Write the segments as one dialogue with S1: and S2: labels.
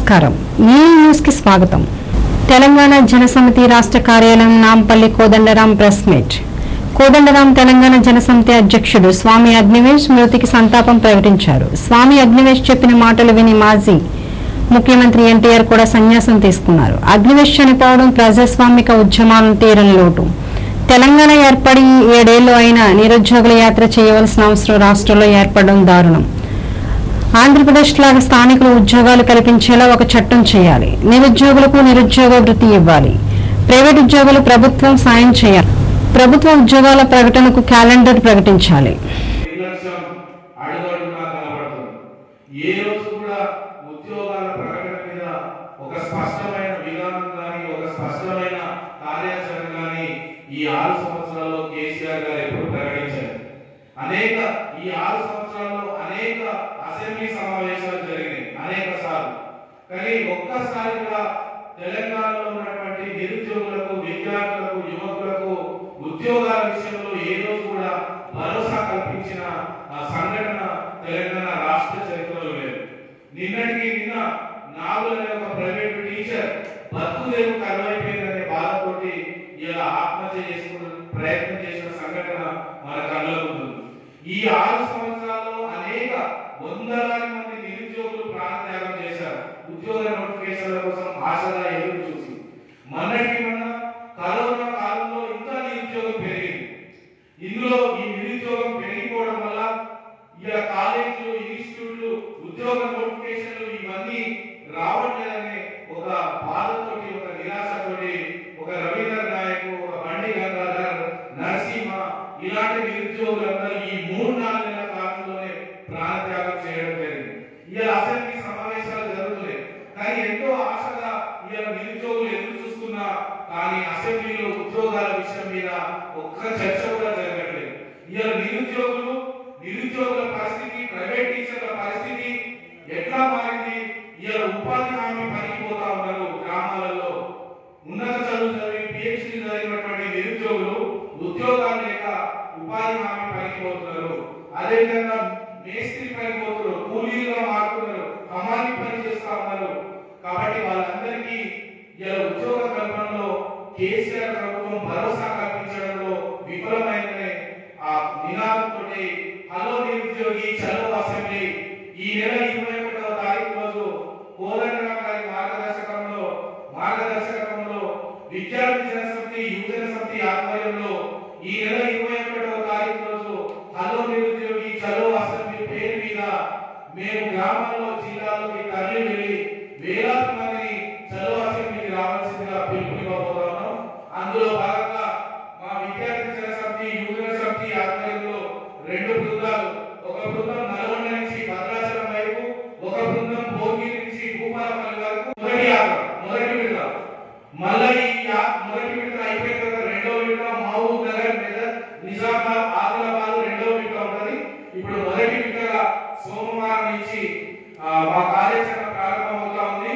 S1: నమస్కారం ఈ న్యూస్ కి స్వాగతం తెలంగాణ జనసమితి రాష్ట్ర కార్యాలయం నాంపల్లి కోదండరాం ప్రెస్ మీట్ కోదండరాం తెలంగాణ జనసమితి అధ్యక్షుడు స్వామి అగ్నివేష్ మృతికి సంతాపం ప్రకటించారు స్వామి అగ్నివేష్ చెప్పిన మాటలు విని మాజీ ముఖ్యమంత్రి ఎన్టీఆర్ కూడా సన్యాసం తీసుకున్నారు అగ్నివేష్ చనిపోవడం ప్రజాస్వామిక ఉద్యమాలను తీరని లోటు తెలంగాణ ఏర్పడి ఏడేళ్లు అయినా నిరుద్యోగుల యాత్ర చేయవలసిన అవసరం రాష్ట్రంలో ఏర్పడడం దారుణం ఆంధ్రప్రదేశ్ లాగా స్థానికులు ఉద్యోగాలు కల్పించేలా ఒక చట్టం చేయాలి నిరుద్యోగులకు నిరుద్యోగ వృత్తి ఇవ్వాలి ప్రైవేట్ ఉద్యోగులు ప్రభుత్వం సాయం చేయాలి ప్రభుత్వ ఉద్యోగాల ప్రకటనకు క్యాలెండర్ ప్రకటించాలి
S2: నిర్లక్ష్యం అడుగడుగునా కనబడుతుంది ఏ రోజు కూడా ఉద్యోగాల ప్రకటన మీద ఒక స్పష్టమైన విధానం కానీ ఒక స్పష్టమైన కార్యాచరణ కానీ ఈ ఆరు సంవత్సరాల్లో కేసీఆర్ గారు ఎప్పుడు ప్రకటించారు అనేక ఈ ఆరు సంవత్సరాల్లో అనేక అసెంబ్లీ సమావేశాలు జరిగినాయి అనేక సార్లు కానీ ఒక్కసారి కూడా తెలంగాణలో ఉన్నటువంటి నిరుద్యోగులకు విద్యార్థులకు యువకులకు ఉద్యోగాల విషయంలో ఏ రోజు కూడా భరోసా కల్పించిన ఆ సంఘటన తెలంగాణ రాష్ట్ర చరిత్రలో లేదు నిన్నటికి నిన్న నాగుల అనే ఒక ప్రైవేట్ టీచర్ బతుకుదేవు కరువైపోయిందనే బాధతోటి ఇలా ఆత్మహత్య చేసుకునే ప్రయత్నం చేసిన సంఘటన మన కళ్ళకు ఉంది ఈ ఆరు సంవత్సరాల్లో అనేక వందలాది మంది నిరుద్యోగులు ప్రాణత్యాగం చేశారు ఉద్యోగ నోటిఫికేషన్ల కోసం ఆశగా ఎదురు చూసి మొన్నటి మొన్న కరోనా కాలంలో ఇంకా నిరుద్యోగం పెరిగింది ఇందులో ఈ నిరుద్యోగం పెరిగిపోవడం వల్ల ఇలా కాలేజీలు ఇన్స్టిట్యూట్లు ఉద్యోగ నోటిఫికేషన్లు ఇవన్నీ రావట్లేదనే ఒక బాధతోటి ఒక నిరాశతోటి ఒక రవీంద్ర నాయక్ ఒక బండి గంగాధర్ నరసింహ ఇలాంటి నిరుద్యోగులందరూ ఈ మూడు నాలుగు నెలల కాలంలోనే ప్రాణత్యాగం చేయడం జరిగింది ఇలా అసెంబ్లీ సమావేశాలు జరుగుతున్నాయి కానీ ఎంతో ఆశగా ఇలా నిరుద్యోగులు ఎదురు చూస్తున్నా కానీ అసెంబ్లీలో ఉద్యోగాల విషయం మీద ఒక్క చర్చ కూడా జరగట్లేదు ఇలా నిరుద్యోగులు నిరుద్యోగుల పరిస్థితి ప్రైవేట్ టీచర్ల పరిస్థితి ఎట్లా మారింది ఇలా ఉపాధి హామీ పనికి పోతా ఉన్నారు గ్రామాలలో ఉన్నత చదువు చదివి పిహెచ్డి చదివినటువంటి నిరుద్యోగులు ఉద్యోగాలు లేక ఉపాధి హామీ పనికి పోతున్నారు అదేవిధంగా మేస్త్రి పనికి పోతున్నారు కూలీలుగా మారుతున్నారు హమాలి పని చేస్తా ఉన్నారు కాబట్టి వాళ్ళందరికీ ఇలా ఉద్యోగ కల్పనలో కేసీఆర్ ప్రభుత్వం భరోసా కల్పించడంలో విఫలమైందనే ఆ నినాదంతో హలో నిరుద్యోగి చలో అసెంబ్లీ ఈ నెల ఇరవై ఒకటవ తారీఖు రోజు కోదండరాం గారి మార్గదర్శకంలో మార్గదర్శకంలో విద్యార్థి జనసమితి యువజన సమితి ఆధ్వర్యంలో ఈ నెల ఇరవై ఒకటవ తారీఖు రోజు హలో నిరుద్యోగి చలో అసెంబ్లీ పేరు మీద మేము గ్రామాల్లో జిల్లాలోకి తరలి వెళ్ళి వేలాది మందిని చలో అసెంబ్లీకి రావాల్సిందిగా పిలుపునివ్వబోతున్నాం అందులో భాగంగా మా విద్యార్థి జన సమితి యువజన సమితి ఆధ్వర్యంలో రెండు బృందాలు ఒక బృందం నల్గొండ నుంచి భద్రాచలం వైపు ఒక బృందం భోగి నుంచి భూపాలపల్లి వరకు మొదటి యాత్ర మొదటి విడత మళ్ళీ ఈ యా- మొదటి విడత అయిపోయిన తర్వాత రెండో విడత మహబూబ్ నగర్ మెదక్ నిజామాబాద్ ఆదిలాబాద్ రెండో విడత ఉంటది ఇప్పుడు మొదటి విడతగా సోమవారం నుంచి ఆ, మా కార్యాచరణ ప్రారంభమవుతా ఉంది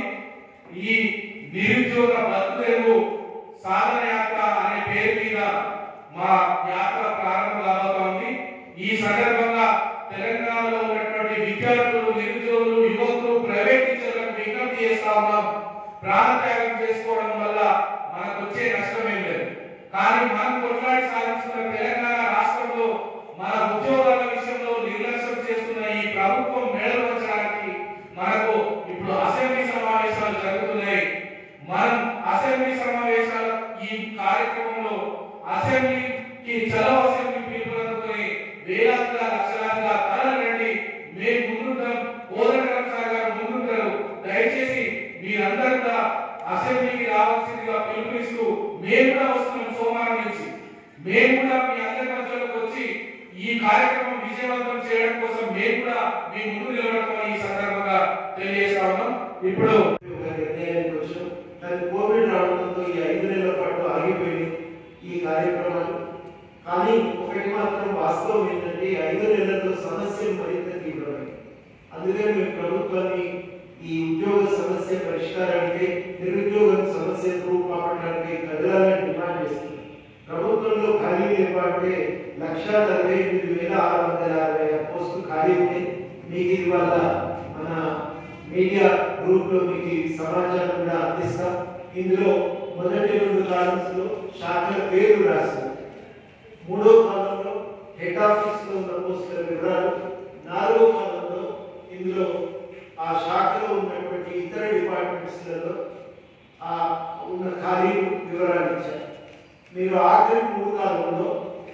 S2: ఈ నిరుద్యోగ బతుకుదేవు సాధన యాత్ర అనే పేరు మీద మా యాత్ర ప్రారంభం కాబోతా ఉంది ఈ సందర్భంగా తెలంగాణలో ఉన్నటువంటి విద్యార్థులు నిరుద్యోగులు యువకులు ప్రైవేట్ టీచర్లకు విజ్ఞప్తి చేస్తా ఉన్నాం ప్రాణత్యాగం చేసుకోవడం వల్ల మనకు వచ్చే నష్టం ఏం లేదు కానీ మనం కొట్లాడి సాధించిన తెలంగాణ రాష్ట్రంలో మన ఉద్యోగాల విషయంలో నిర్లక్ష్యం చేస్తున్న ఈ ప్రభుత్వం మేడలు వచ్చడానికి మనకు ఇప్పుడు అసెంబ్లీ సమావేశాలు జరుగుతున్నాయి మనం అసెంబ్లీ సమావేశాల ఈ కార్యక్రమంలో అసెంబ్లీకి చలో అసెంబ్లీ పిలుపునందుకొని వేలాదిగా లక్షలాదిగా తరలిరండి మేము ముందుంటాం కోదండరాం సార్ గారు ముందుంటారు దయచేసి మీరందరూ కూడా అసెంబ్లీకి రావాల్సిందిగా పిలుపునిస్తూ మేము కూడా వస్తున్నాం సోమవారం నుంచి మేము కూడా మీ అందరి మధ్యలోకి వచ్చి ఈ కార్యక్రమం విజయవంతం చేయడం కోసం మేము కూడా మీ ముందు నిలబడతాం ఈ సందర్భంగా తెలియజేస్తా ఉన్నాం ఇప్పుడు
S3: ఒక నిర్ణయానికి వచ్చాం కానీ కోవిడ్ రావడంతో ఈ ఐదు నెలల పాటు ఆగిపోయింది ఈ కార్యక్రమాలు కానీ ఒకటి మాత్రం వాస్తవం ఏంటంటే ఈ ఐదు నెలల్లో సమస్యలు మరింత తీవ్రమైంది అందుకని మేము ప్రభుత్వాన్ని ఈ ఉద్యోగ సమస్య పరిష్కారానికి నిరుద్యోగ సమస్య రూపాపడానికి కదలాలని డిమాండ్ చేస్తుంది ప్రభుత్వంలో ఖాళీ లేవంటే లక్ష నలభై ఎనిమిది వేల ఆరు వందల యాభై పోస్టులు ఖాళీ ఉన్నాయి మీకు ఇవాళ మన మీడియా గ్రూప్ లో మీకు ఈ సమాచారం కూడా అందిస్తాం ఇందులో మొదటి రెండు కాలమ్స్ లో శాఖల పేరు రాస్తారు మూడో కాలంలో హెడ్ ఆఫీస్ లో ఉన్న పోస్టుల వివరాలు నాలుగో కాలంలో ఇందులో ఆ శాఖలో ఉన్నటువంటి ఇతర డిపార్ట్మెంట్స్లలో ఆ ఉన్న ఖాళీలు వివరాలు ఇచ్చారు మీరు ఆఖరి మూడు కాలంలో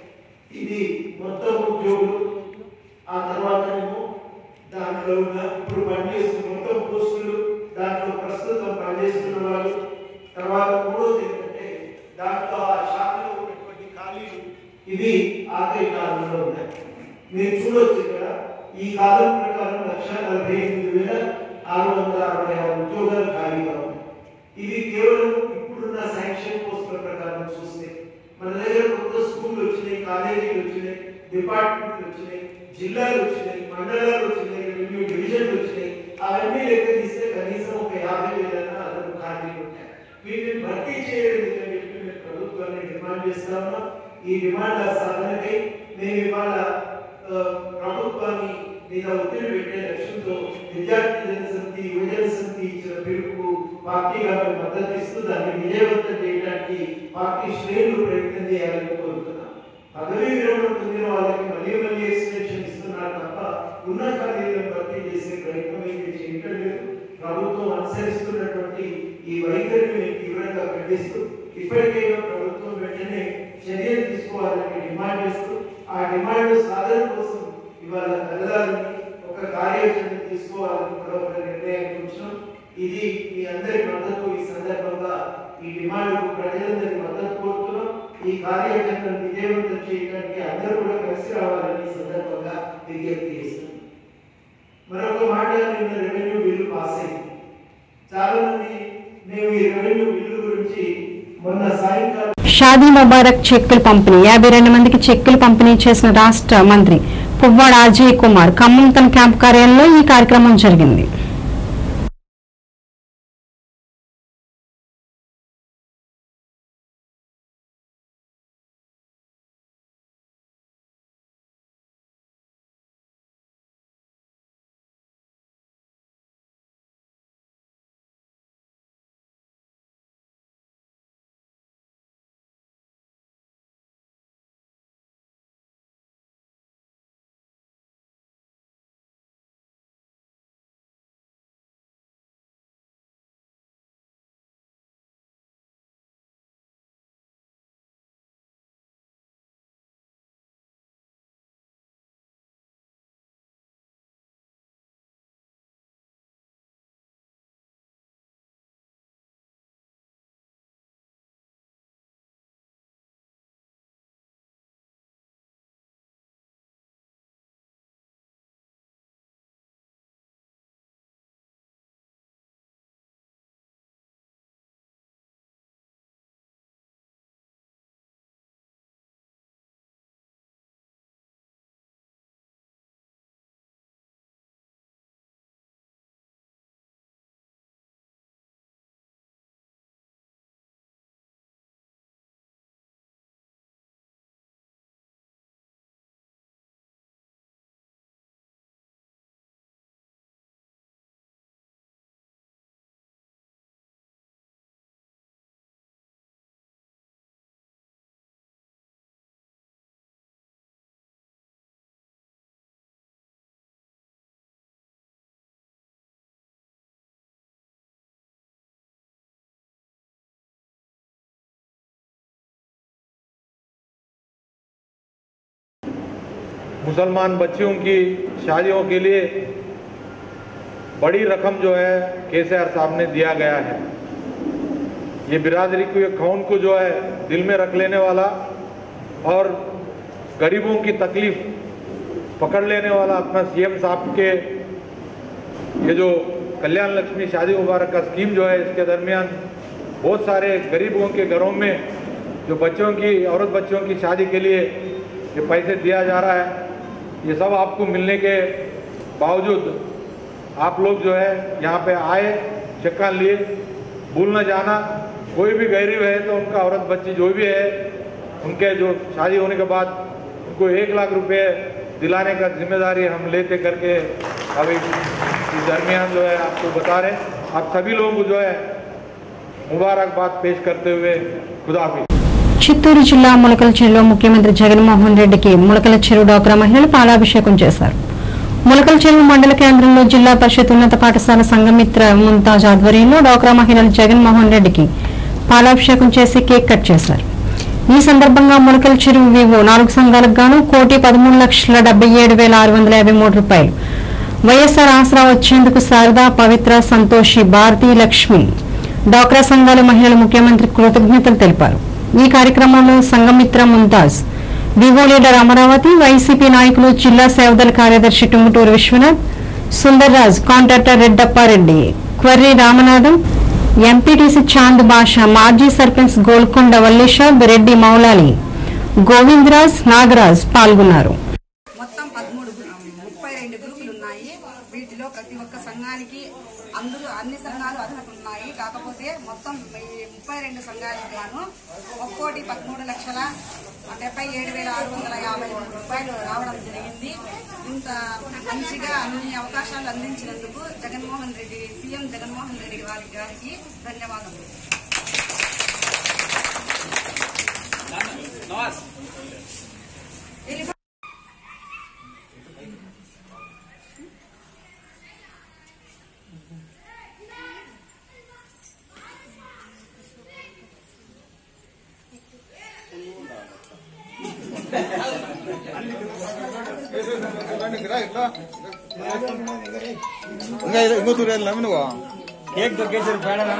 S3: ఇది మొత్తం ఉద్యోగులు ఆ తర్వాతనేమో దాంట్లో ఉన్న ఇప్పుడు పనిచేస్తున్న మొత్తం పోస్టులు దాంట్లో ప్రస్తుతం పనిచేస్తున్న వాళ్ళు తర్వాత మూడోది ఏంటంటే దాంట్లో ఆ శాఖలో ఉన్నటువంటి ఖాళీలు ఇవి ఆఖరి కాలంలో ఉన్నాయి మీరు చూడొచ్చు ఇక్కడ ఈ కాలం ప్రకారం లక్ష నలభై ఎనిమిది వేల ఆరు వందల అరవై ఆరు ఉద్యోగాలు ఖాళీగా ఉన్నాయి ఇవి కేవలం ఇప్పుడున్న శాంక్షన్ పోస్టుల ప్రకారం చూస్తే మన దగ్గర కొత్త స్కూళ్ళు వచ్చినాయి కాలేజీలు వచ్చినాయి డిపార్ట్మెంట్లు వచ్చినాయి జిల్లాలు వచ్చినాయి మండలాలు వచ్చినాయి రెవెన్యూ డివిజన్లు వచ్చినాయి అవన్నీ లెక్క తీస్తే కనీసం ఒక యాభై వేలన్నా అదనపు ఖాళీలు ఉంటాయి వీటిని భర్తీ చేయడానికి చెప్పి మేము ప్రభుత్వాన్ని డిమాండ్ చేస్తా ఉన్నాం ఈ డిమాండ్ సాధనకై మేము ఇవాళ ఆ, ప్రభుత్వాన్ని మీద ఒత్తిడి పెట్టే లక్ష్యంతో విద్యార్థి జనసమితి యువజన సమితి ఇచ్చిన పిలుపుకు పార్టీగా మేము మద్దతు ఇస్తూ దాన్ని విజయవంతం చేయడానికి పార్టీ శ్రేణులు ప్రయత్నం చేయాలని కోరుతున్నాం పదవీ విరమణ పొందిన వాళ్ళకి మళ్ళీ మళ్ళీ ఎక్స్టెన్షన్ ఇస్తున్నారు తప్ప ఉన్న ఖాళీలను భర్తీ చేసే ప్రయత్నం అయితే చేయటం లేదు ప్రభుత్వం అనుసరిస్తున్నటువంటి ఈ వైఖరిని మేము తీవ్రంగా ఖండిస్తూ ఇప్పటికైనా ప్రభుత్వం వెంటనే చర్యలు తీసుకోవాలని డిమాండ్ చేస్తూ ఆ డిమాండ్ సాధన కోసం ఇవాళ కలగాలని ఒక కార్యాచరణ తీసుకోవాలని కూడా ఒక నిర్ణయానికి వచ్చినాం ఇది మీ అందరి మద్దతు ఈ సందర్భంగా ఈ డిమాండ్ ప్రజలందరి మద్దతు కోరుతున్నాం ఈ కార్యాచరణను విజయవంతం చేయడానికి అందరూ కూడా కలిసి రావాలని ఈ సందర్భంగా విజ్ఞప్తి చేస్తున్నాం మరొక మాట నిన్న రెవెన్యూ బిల్లు పాస్ అయింది చాలా మంది మేము ఈ రెవెన్యూ బిల్లు గురించి మొన్న సాయంకాలం
S1: షాదీ ముబారక్ చెక్కులు పంపిణీ యాభై రెండు మందికి చెక్కులు పంపిణీ చేసిన రాష్ట్ర మంత్రి పువ్వాడ అజయ్ కుమార్ ఖమ్మం తన క్యాంప్ కార్యాలయంలో ఈ కార్యక్రమం జరిగింది
S4: मुसलमान बच्चियों की शादियों के लिए बड़ी रकम जो है केसीआर साहब ने दिया गया है ये बिरादरी के खौन को जो है दिल में रख लेने वाला और गरीबों की तकलीफ पकड़ लेने वाला अपना सीएम साहब के ये जो कल्याण लक्ष्मी शादी मुबारक का स्कीम जो है इसके दरमियान बहुत सारे गरीबों के घरों में जो बच्चों की औरत बच्चों की शादी के लिए ये पैसे दिया जा रहा है ये सब आपको मिलने के बावजूद आप लोग जो है यहाँ पे आए चक्का लिए भूल न जाना कोई भी गरीब है तो उनका औरत बच्ची जो भी है उनके जो शादी होने के बाद उनको एक लाख रुपए दिलाने का जिम्मेदारी हम लेते करके अभी इस दरमियान जो है आपको बता रहे आप सभी लोगों को जो है मुबारकबाद पेश करते हुए खुदा हाफिज
S1: చిత్తూరు జిల్లా ములకల చెరువులో ముఖ్యమంత్రి జగన్మోహన్ రెడ్డికి ములకల చెరువు డాక్రా మహిళలు పాలాభిషేకం చేశారు ములకల చెరువు మండల కేంద్రంలో జిల్లా పరిషత్ ఉన్నత పాఠశాల సంఘమిత్ర ముంతాజ్ ఆధ్వర్యంలో డాక్రా మహిళలు జగన్మోహన్ రెడ్డికి పాలాభిషేకం చేసి కేక్ కట్ చేశారు ఈ సందర్భంగా ములకల చెరువు వివో నాలుగు సంఘాలకు గాను కోటి పదమూడు లక్షల డెబ్బై ఏడు వేల ఆరు వందల యాభై మూడు రూపాయలు వైఎస్ఆర్ ఆసరా వచ్చేందుకు శారద పవిత్ర సంతోషి భారతీ లక్ష్మి డాక్రా సంఘాల మహిళలు ముఖ్యమంత్రి కృతజ్ఞతలు తెలిపారు ఈ కార్యక్రమంలో సంఘమిత్ర ముంతాజ్ వివో లీడర్ అమరావతి వైసీపీ నాయకులు జిల్లా సేవదల కార్యదర్శి Tunguturu Viswanath Sundarraj contractor Reddappareddy quarry Ramanatham MPTC Chand Basha మాజీ సర్పంచ్ గోల్కొండ వల్లీషాబ్ రెడ్డి మౌలాలి గోవిందరాజ్ నాగరాజ్ పాల్గొన్నారు
S5: మొత్తం పదమూడు ముప్పై రెండు గ్రూపులు ఉన్నాయి వీటిలో ప్రతి ఒక్క సంఘానికి అందరూ అన్ని సంఘాలు అర్హత ఉన్నాయి కాకపోతే మొత్తం ఈ ముప్పై రెండు సంఘాలకు గాను ఒక్కోటి పదమూడు లక్షల డెబ్బై ఏడు వేల ఆరు వందల యాభై మూడు రూపాయలు రావడం జరిగింది ఇంత మంచిగా అన్ని అవకాశాలు అందించినందుకు జగన్మోహన్ రెడ్డి సీఎం జగన్మోహన్ రెడ్డి వారి గారికి ధన్యవాదములు
S6: ఇంకా ಇದು- ఇంకో తూరు వెళ్ళాము నువ్వు కేక్ దొరికేసారు పేడనా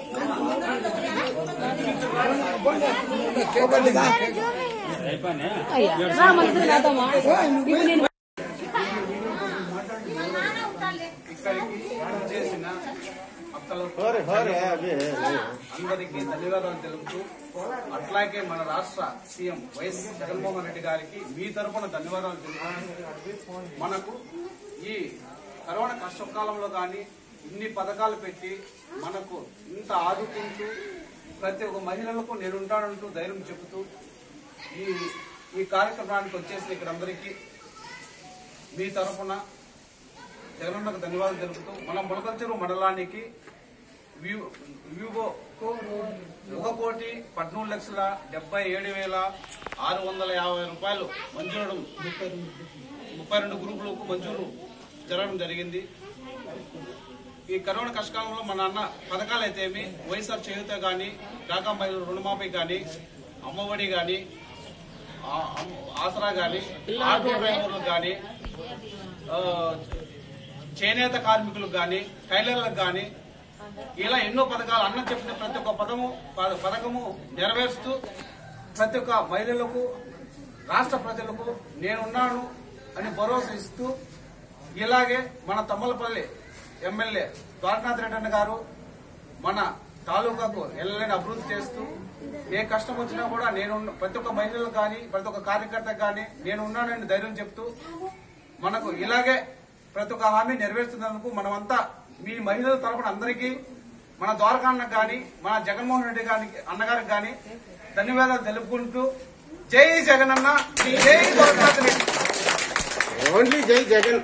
S6: హోరే హోరే అదే
S7: అందరికీ ధన్యవాదాలు తెలుపుతూ అట్లాగే మన రాష్ట్ర సీఎం వైఎస్ జగన్మోహన్ రెడ్డి గారికి మీ తరపున ధన్యవాదాలు తెలుపుతూ మనకు ఈ కరోనా కష్టకాలంలో కానీ ఇన్ని పథకాలు పెట్టి మనకు ఇంత ఆదుకుంటూ ప్రతి ఒక్క మహిళలకు నేనుంటానంటూ ధైర్యం చెబుతూ ఈ ఈ కార్యక్రమానికి వచ్చేసిన ఇక్కడ అందరికీ మీ తరపున జగనన్నకు ధన్యవాదాలు తెలుపుతూ మన మొలకల్చెరు మండలానికి వ్యూ- వ్యూగోకు ఒక కోటి పద్మూడు లక్షల డెబ్బై ఏడు వేల ఆరు వందల యాభై రూపాయలు మంజూరు ముప్పై రెండు గ్రూపులకు మంజూరు జరగడం జరిగింది ఈ కరోనా కష్టకాలంలో మన అన్న పథకాలు అయితే ఏమి వైఎస్ఆర్ చేయూత కానీ డాకా మహిళల రుణమాఫీ కానీ అమ్మఒడి కానీ ఆ- అమ్- ఆసరా కానీ ఆటో డ్రైవర్లకు కానీ ఆ, చేనేత కార్మికులకు కానీ టైలర్లకు కానీ ఇలా ఎన్నో పథకాలు అన్న చెప్పిన ప్రతి ఒక్క పదము ప- పథకము నెరవేరుస్తూ ప్రతి ఒక్క మహిళలకు రాష్ట్ర ప్రజలకు నేనున్నాను అని భరోసా ఇస్తూ ఇలాగే మన తమ్మలపల్లి ఎమ్మెల్యే ద్వారకానాథ్ రెడ్డి అన్న గారు మన తాలూకాకు ఎల్లలేని అభివృద్ధి చేస్తూ ఏ కష్టం వచ్చినా కూడా నేను ప్రతి ఒక్క మహిళలకు కానీ ప్రతి ఒక్క కార్యకర్తకు కానీ నేను ఉన్నానని ధైర్యం చెప్తూ మనకు ఇలాగే ప్రతి ఒక్క హామీ నెరవేరుస్తున్నందుకు మనమంతా మీ మహిళల తరపున అందరికీ మన ద్వారకా అన్నకు కానీ మన జగన్మోహన్ రెడ్డి గారికి అన్నగారికి కానీ ధన్యవాదాలు తెలుపుకుంటూ జై జగన్ అన్న జై ద్వారకానాథ్ రెడ్డి
S6: ఓన్లీ జై జగన్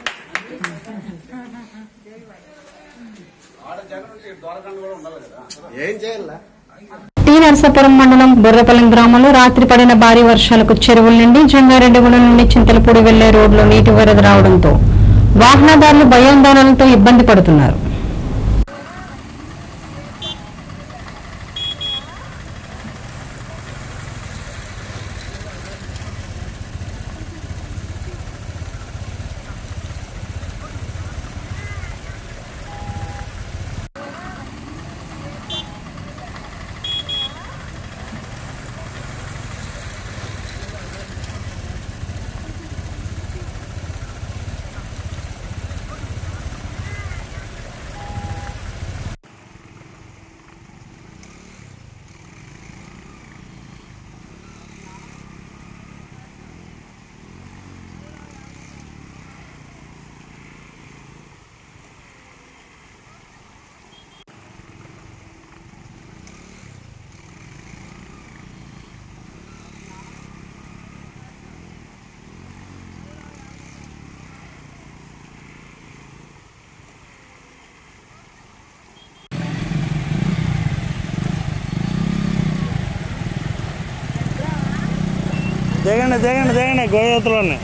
S7: ఆడ జగన్ ఉంటే ద్వారకాండ కూడా ఉండాలి కదా
S6: ఏం చేయాలా
S1: టి నరసాపురం మండలం బుర్రపల్లి గ్రామంలో రాత్రి పడిన భారీ వర్షాలకు చెరువుల నుండి జంగారెడ్డిగూడెం నుండి చింతలపూడి వెళ్లే రోడ్లో నీటి వరద రావడంతో వాహనదారులు భయాందోళనలతో ఇబ్బంది పడుతున్నారు
S8: దిగండి దిగండి దిగండి గోయోతలోనే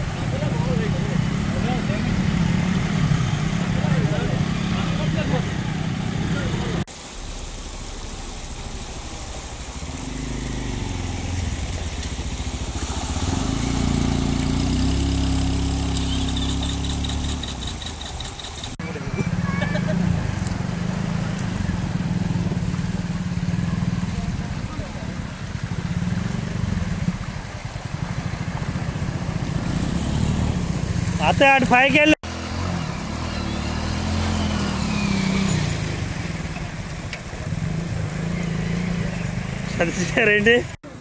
S8: అత్తే అటు పైకి వెళ్ళి సరిచేసారేంటి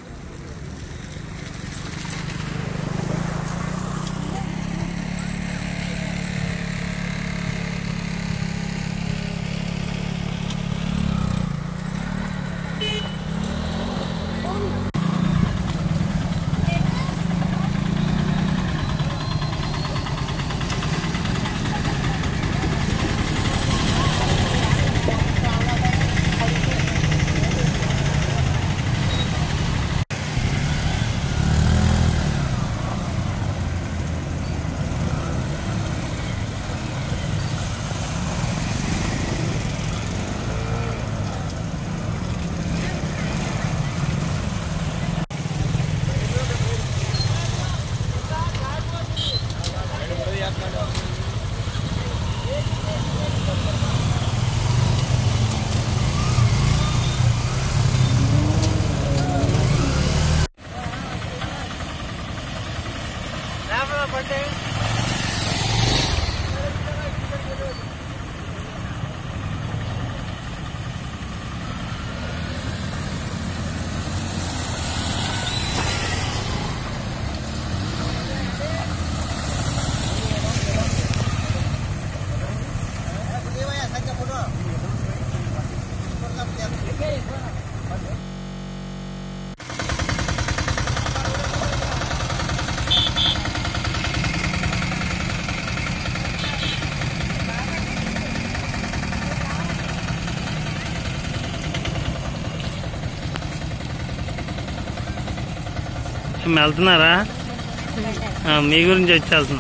S8: వెళ్తున్నారా ఆ, మీ గురించి వచ్చి వెళ్తున్నా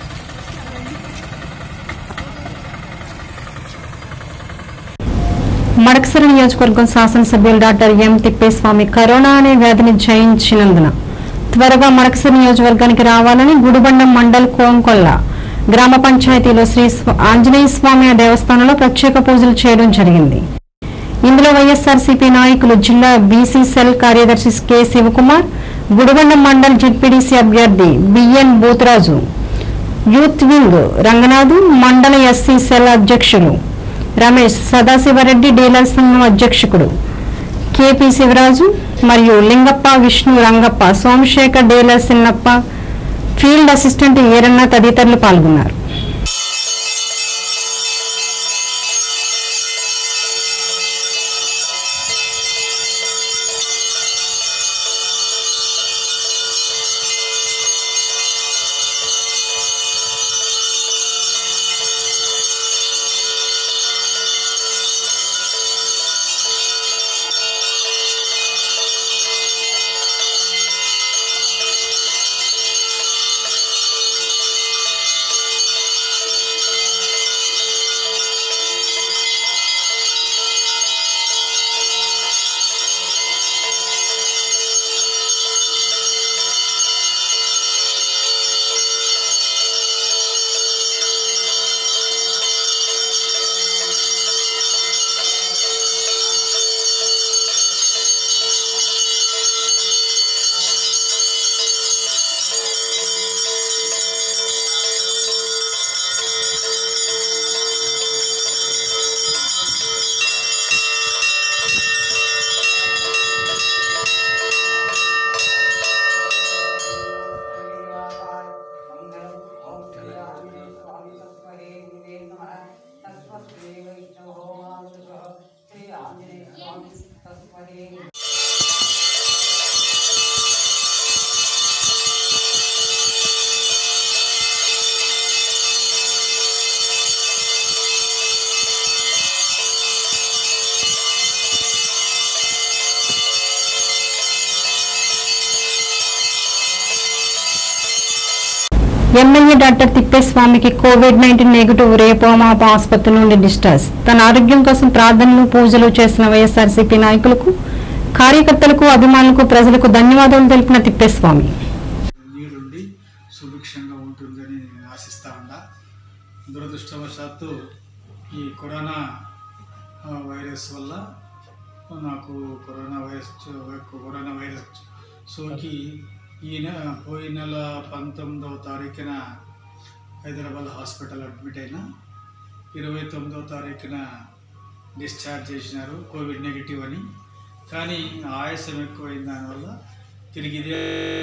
S1: మడకసిర నియోజకవర్గం శాసనసభ్యులు డాక్టర్ ఎం తిప్పేస్వామి కరోనా అనే వ్యాధిని జయించినందున త్వరగా మడకసిర నియోజకవర్గానికి రావాలని గుడిబండం మండల్ కోంకొల్ల గ్రామ పంచాయతీలో శ్రీ స్వ- ఆంజనేయ స్వామి దేవస్థానంలో ప్రత్యేక పూజలు చేయడం జరిగింది ఇందులో వైఎస్ఆర్సీపీ నాయకులు జిల్లా బీసీ సెల్ కార్యదర్శి కె శివకుమార్ గుడిబండం మండల్ జెడ్పీడీసీ అభ్యర్థి బిఎన్ బూతరాజు యూత్ వింగ్ రంగనాథు మండల ఎస్సీ సెల్ అధ్యక్షులు రమేష్ సదాశివరెడ్డి డీలర్ సంఘం అధ్యక్షుడు కేపీ శివరాజు మరియు Lingappa Vishnu Rangappa Somasekhar dealer Sinnappa field assistant Eeranna తదితరులు పాల్గొన్నారు
S9: Thank
S1: ఎమ్మెల్యే డాక్టర్ తిప్పేస్వామికి కోవిడ్ నైన్టీన్ నెగిటివ్ రేపు మాపు ఆసుపత్రి నుండి డిశ్చార్జ్ తన ఆరోగ్యం కోసం ప్రార్థనలు పూజలు చేసిన వైఎస్ఆర్సీపీ నాయకులకు కార్యకర్తలకు అభిమానులకు ప్రజలకు ధన్యవాదాలు తెలిపిన తిప్పేస్వామి
S9: నీరుండి సుభిక్షంగా ఉంటుందని నేను ఆశిస్తా ఉన్నా దురదృష్టవశాత్తు ఈ కరోనా ఆ, వైరస్ వల్ల నాకు కరోనా వైరస్ కరోనా వైరస్ సోకి ఈ నె- పోయిన నెల పంతొమ్మిదవ తారీఖున హైదరాబాద్ హాస్పిటల్ అడ్మిట్ అయినా ఇరవై తొమ్మిదవ తారీఖున డిశ్చార్జ్ చేసినారు కోవిడ్ నెగిటివ్ అని కానీ ఆయాసం ఎక్కువైన దానివల్ల తిరిగి ఇదే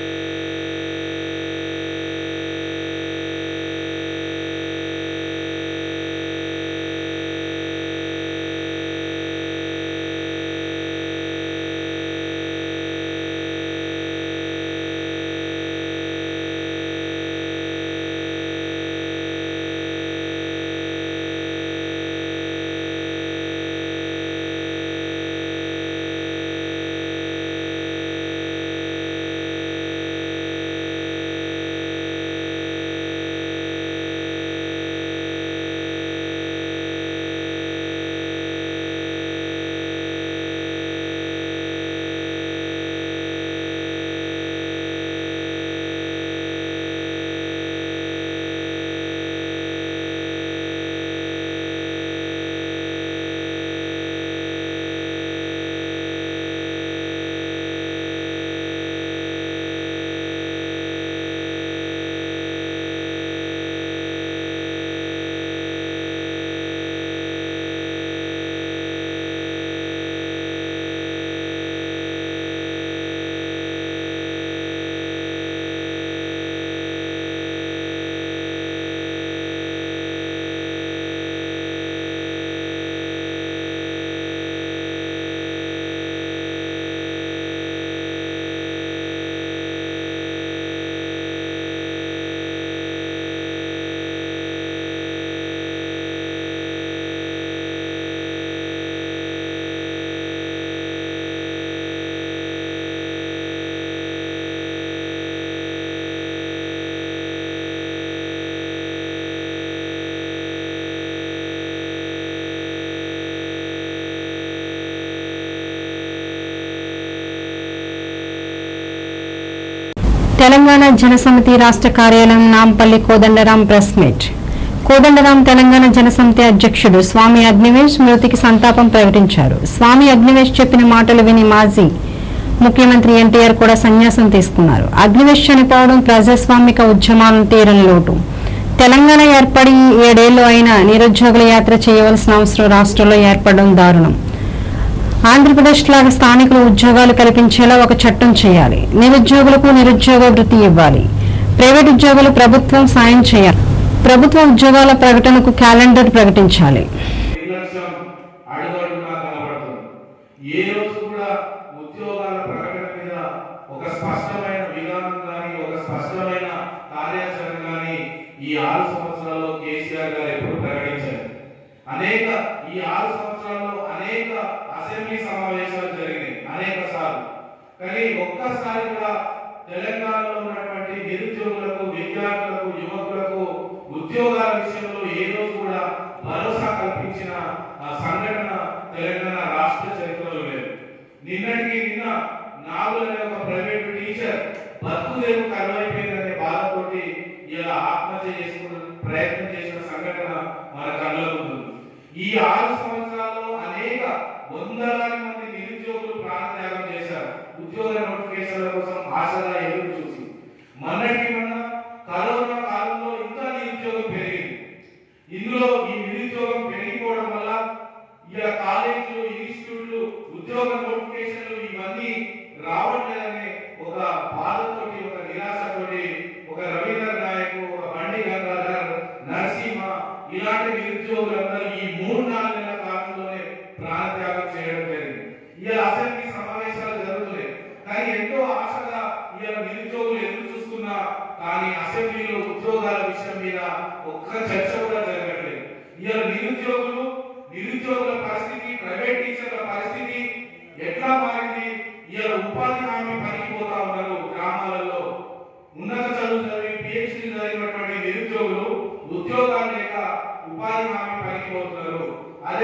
S1: తెలంగాణ జనసమితి రాష్ట్ర కార్యాలయం నాంపల్లి కోదండరాం ప్రెస్ మీట్ కోదండరాం తెలంగాణ జనసమితి అధ్యక్షుడు స్వామి అగ్నివేష్ మృతికి సంతాపం ప్రకటించారు స్వామి అగ్నివేష్ చెప్పిన మాటలు విని మాజీ ముఖ్యమంత్రి ఎన్టీఆర్ కూడా సన్యాసం తీసుకున్నారు అగ్నివేష్ చనిపోవడం ప్రజాస్వామిక ఉద్యమాలను తీరని లోటు తెలంగాణ ఏర్పడి ఏడేళ్లు అయినా నిరుద్యోగుల యాత్ర చేయవలసిన అవసరం రాష్ట్రంలో ఏర్పడడం దారుణం ఆంధ్రప్రదేశ్ లాగా స్థానికులు ఉద్యోగాలు కల్పించేలా ఒక చట్టం చేయాలి నిరుద్యోగులకు నిరుద్యోగ వృత్తి ఇవ్వాలి ప్రైవేట్ ఉద్యోగులు ప్రభుత్వం సాయం చేయాలి ప్రభుత్వ ఉద్యోగాల ప్రకటనకు క్యాలెండర్ ప్రకటించాలి
S2: నిర్లక్ష్యం అడుగడుగునా కనబడుతుంది ఏ రోజు కూడా ఉద్యోగాల ప్రకటన మీద ఒక స్పష్టమైన విధానం కానీ ఒక స్పష్టమైన కార్యాచరణ కానీ ఈ ఆరు సంవత్సరాల్లో కేసీఆర్ గారు ఎప్పుడు ప్రకటించారు అనేక ఈ ఆరు సంవత్సరాల్లో అనేక అసెంబ్లీ సమావేశాలు జరిగినాయి అనేక సార్లు కానీ ఒక్కసారి కూడా తెలంగాణలో ఉన్నటువంటి నిరుద్యోగులకు విద్యార్థులకు యువకులకు ఉద్యోగాల విషయంలో ఏ రోజు కూడా భరోసా కల్పించిన ఆ సంఘటన తెలంగాణ రాష్ట్ర చరిత్రలో లేదు నిన్నటికి నిన్న నాగుల అనే ఒక ప్రైవేట్ టీచర్ బతుకుదేవు కరువైపోయిందనే బాధతోటి ఇలా ఆత్మహత్య చేసుకున్న ప్రయత్నం చేసిన సంఘటన మన కళ్ళ ముందు ఈ ఆరు సంవత్సరాల్లో అనేక వందలాది మంది నిరుద్యోగులు ప్రాణత్యాగం చేశారు ఉద్యోగ నోటిఫికేషన్ల కోసం ఆశగా ఎదురు చూసి మొన్నటి మొన్న కరోనా కాలంలో ఇంకా నిరుద్యోగం పెరిగింది ఇందులో ఈ నిరుద్యోగం పెరిగిపోవడం వల్ల ఇలా కాలేజీలు ఇన్స్టిట్యూట్లు ఉద్యోగ నోటిఫికేషన్లు ఇవన్నీ రావట్లేదనే ఒక బాధతోటి ఒక నిరాశతోటి ఒక రవీంద్ర నాయక్ ఒక బండి గంగాధర్ నరసింహ ఇలాంటి నిరుద్యోగులందరూ ఈ మూడు నాలుగు నెలల కాలంలోనే ప్రాణత్యాగం చేయడం జరిగింది ఇలా అసెంబ్లీ సమావేశాలు జరుగుతున్నాయి కానీ ఎంతో ఆశగా ఇలా నిరుద్యోగులు ఎదురు చూస్తున్నా కానీ అసెంబ్లీలో ఉద్యోగాల విషయం మీద ఒక్క చర్చ కూడా జరగట్లేదు ఇలా నిరుద్యోగులు నిరుద్యోగుల పరిస్థితి ప్రైవేట్ టీచర్ల పరిస్థితి ఎట్లా మారింది ఇలా ఉపాధి హామీ పనికి పోతా ఉన్నారు గ్రామాలలో ఉన్నత చదువు చదివి పిహెచ్డి చదివినటువంటి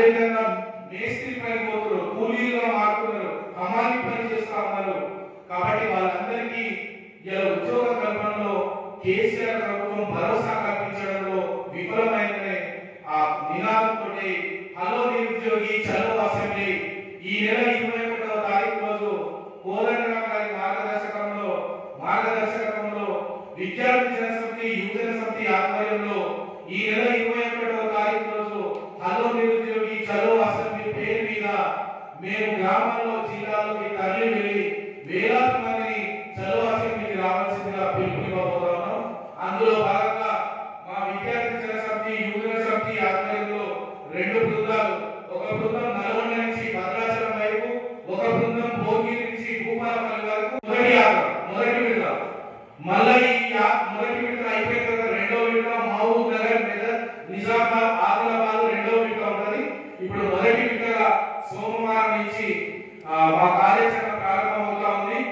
S2: విధంగా మేస్త్రి పని పోతున్నారు కూలీలుగా మారుతున్నారు హమాలి పని చేస్తా ఉన్నారు కాబట్టి వాళ్ళందరికీ ఇలా ఉద్యోగ కల్పనలో కేసీఆర్ ప్రభుత్వం భరోసా కల్పించడంలో విఫలమైందనే ఆ నినాదంతో హలో నిరుద్యోగి చలో అసెంబ్లీ ఈ నెల ఇరవై ఒకటవ తారీఖు రోజు కోదండరాం గారి మార్గదర్శకంలో మార్గదర్శకంలో విద్యార్థి జనసమితి యువజన సమితి ఆధ్వర్యంలో ఈ నెల ఇరవై ఒకటవ తారీఖు రోజు హలో నిరుద్యోగి చలో అసెంబ్లీ పేరు మీద మేము గ్రామాల్లో జిల్లాలోకి తరలి వెళ్ళి వేలాది మందిని చలో అసెంబ్లీకి రావాల్సిందిగా పిలుపునివ్వబోతున్నాం అందులో భాగంగా మా విద్యార్థి జన సమితి యువజన సమితి ఆధ్వర్యంలో రెండు బృందాలు ఒక బృందం నల్గొండ నుంచి భద్రాచలం వైపు ఒక బృందం భోగిరి నుంచి భూపాలపల్లి వరకు మొదటి యాత్ర మొదటి విడత మళ్ళా ఈ యా- మొదటి విడత అయిపోయిన తర్వాత రెండో విడత మహబూబ్ నగర్ మెదక్ నిజామాబాద్ ఆదిలాబాద్ రెండో విడత ఉంటది ఇప్పుడు మొదటి విడతగా సోమవారం నుంచి ఆ, మా కార్యాచరణ ప్రారంభమవుతా ఉంది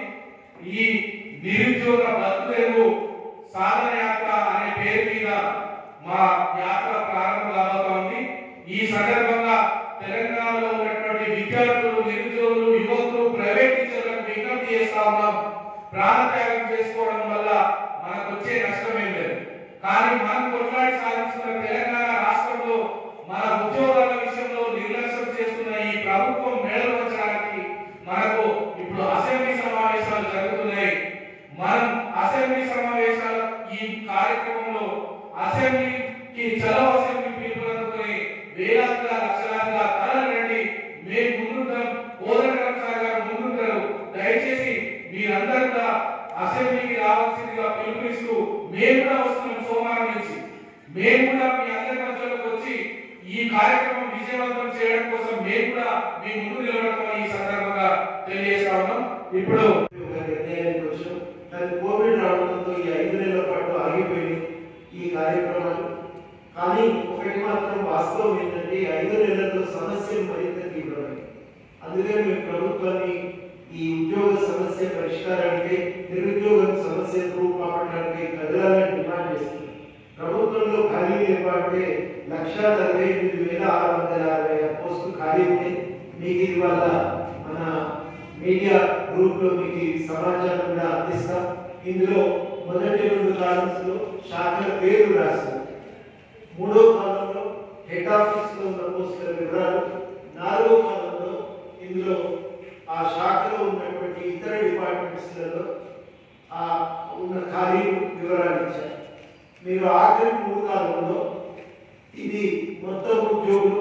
S2: ఈ నిరుద్యోగ బతుకు సాధన యాత్ర అనే పేరు మీద మా యాత్ర ప్రారంభం కాబోతా ఉంది ఈ సందర్భంగా తెలంగాణలో ఉన్నటువంటి విద్యార్థులు నిరుద్యోగులు యువకులు ప్రైవేట్ టీచర్లకు విజ్ఞప్తి చేస్తా ఉన్నాం ప్రాణత్యాగం చేసుకోవడం వల్ల మనకు వచ్చే నష్టం ఏం లేదు కానీ మనం కొట్లాడి సాధించిన తెలంగాణ రాష్ట్రంలో మన ఉద్యోగాల విషయంలో నిర్లక్ష్యం చేస్తున్న ఈ ప్రభుత్వం మేడలు వచ్చడానికి మనకు ఇప్పుడు అసెంబ్లీ సమావేశాలు జరుగుతున్నాయి మనం అసెంబ్లీ సమావేశాల ఈ కార్యక్రమంలో అసెంబ్లీకి చలో అసెంబ్లీ పిలుపునందుకుని వేలాదిగా లక్షలాదిగా తరలి రండి మేము ముందుంటాం కోదండరాం సార్ గారు ముందుంటారు దయచేసి మీరందరూ కూడా అసెంబ్లీకి రావాల్సిందిగా పిలుపునిస్తూ మేము కూడా వస్తున్నాం సోమవారం నుంచి మేము కూడా మీ అందరి మధ్యలోకి వచ్చి ఈ కార్యక్రమం విజయవంతం చేయడం కోసం మేము కూడా మీ ముందు నిలబడతాం ఈ సందర్భంగా తెలియజేస్తా ఉన్నాం ఇప్పుడు
S3: ఒక నిర్ణయానికి వచ్చాం కానీ కోవిడ్ రావడంతో ఈ ఐదు నెలల పాటు ఆగిపోయింది ఈ కార్యక్రమాలు కానీ ఒకటి మాత్రం వాస్తవం ఏంటంటే ఈ ఐదు నెలల్లో సమస్యలు మరింత తీవ్రమైంది అందుకే మేము ప్రభుత్వాన్ని ఈ ఉద్యోగ సమస్య పరిష్కారానికి నిరుద్యోగ సమస్య రూపాపడడానికి కదలాలని డిమాండ్ చేస్తున్నాం ప్రభుత్వంలో ఖాళీ లేవంటే లక్ష నలభై ఎనిమిది వేల ఆరు వందల అరవై ఆరు పోస్టులు ఖాళీ ఉన్నాయి మీకు ఇది వల్ల మన మీడియా గ్రూప్ లో మీకు ఈ సమాచారం కూడా అందిస్తాం ఇందులో మొదటి రెండు కాలమ్స్ లో శాఖల పేరు రాస్తారు మూడో కాలంలో హెడ్ ఆఫీస్ లో ఉన్న పోస్టుల వివరాలు నాలుగో కాలంలో ఇందులో ఆ శాఖలో ఉన్నటువంటి ఇతర డిపార్ట్మెంట్స్లలో ఆ ఉన్న ఖాళీ వివరాలు ఇచ్చారు మీరు ఆఖరి మూడు కాలంలో ఇది మొత్తం ఉద్యోగులు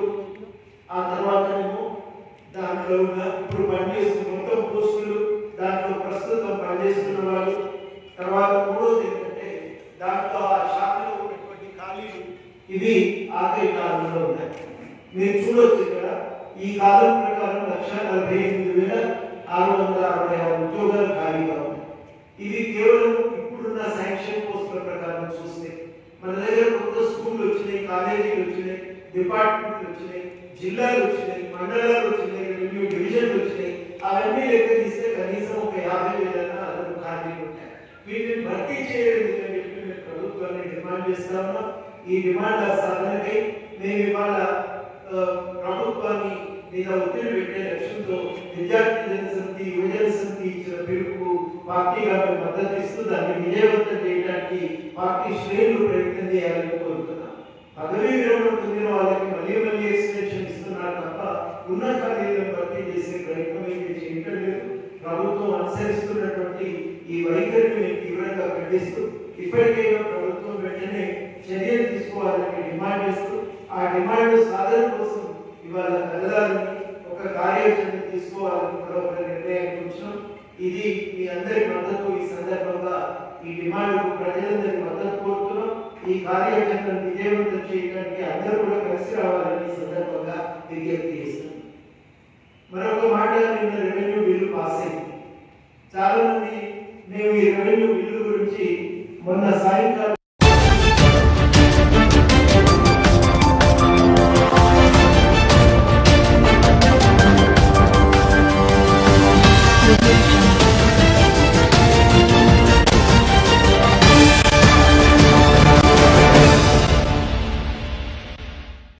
S3: ఆ తర్వాతనేమో దాంట్లో ఉన్న ఇప్పుడు పనిచేస్తున్న మొత్తం పోస్టులు దాంట్లో ప్రస్తుతం పనిచేస్తున్న వాళ్ళు తర్వాత మూడోది ఏంటంటే దాంట్లో ఆ శాఖలో ఉన్నటువంటి ఖాళీలు ఇవి ఆఖరి కాలంలో ఉన్నాయి మీరు చూడొచ్చు ఇక్కడ ఈ కాలం ప్రకారం లక్ష నలభై ఎనిమిది వేల ఆరు వందల అరవై ఆరు ఉద్యోగాలు ఖాళీగా ఉన్నాయి ఇది కేవలం ఇప్పుడున్న శాంక్షన్ పోస్టుల ప్రకారం చూస్తే మన దగ్గర కొత్త స్కూళ్ళు వచ్చినాయి కాలేజీలు వచ్చినాయి డిపార్ట్మెంట్లు వచ్చినాయి జిల్లాలు వచ్చినాయి మండలాలు వచ్చినాయి రెవెన్యూ డివిజన్లు వచ్చినాయి అవన్నీ లెక్క తీస్తే కనీసం ఒక యాభై వేలన్నా అదనపు ఖాళీలు ఉంటాయి వీటిని భర్తీ చేయడం అని చెప్పి మేము ప్రభుత్వాన్ని డిమాండ్ చేస్తా ఉన్నాం ఈ డిమాండ్ల సాధనకై మేము ఇవాళ ఆ, ప్రభుత్వాన్ని మీద ఒత్తిడి పెట్టే లక్ష్యంతో విద్యార్థి జనసమితి యువజన సమితి ఇచ్చిన పిలుపు పార్టీగా మేము మద్దతు ఇస్తూ దాన్ని విజయవంతం చేయడానికి పార్టీ శ్రేణులు ప్రయత్నం చేయాలని కోరుతున్నాం పదవీ విరమణ పొందిన వాళ్ళకి మళ్ళీ మళ్ళీ ఎక్స్టెన్షన్ ఇస్తున్నారు తప్ప ఉన్న ఖాళీలను భర్తీ చేసే ప్రయత్నం అయితే చేయటం లేదు ప్రభుత్వం అనుసరిస్తున్నటువంటి ఈ వైఖరిని మేము తీవ్రంగా ఖండిస్తూ ఇప్పటికైనా ప్రభుత్వం వెంటనే చర్యలు తీసుకోవాలని డిమాండ్ చేస్తూ ఆ డిమాండ్ సాధన కోసం ఇవాళ కదలాలని ఒక కార్యాచరణ తీసుకోవాలని కూడా ఒక నిర్ణయానికి వచ్చినాం ఇది మీ అందరి మద్దతు ఈ సందర్భంగా ఈ డిమాండ్ ప్రజలందరి మద్దతు కోరుతున్నాం ఈ కార్యాచరణ విజయవంతం చేయడానికి అందరూ కూడా కలిసి రావాలని ఈ సందర్భంగా విజ్ఞప్తి చేస్తున్నాం మరొక మాట నిన్న రెవెన్యూ బిల్లు పాస్ అయింది చాలా మంది మేము ఈ రెవెన్యూ బిల్లు గురించి మొన్న సాయంకాలం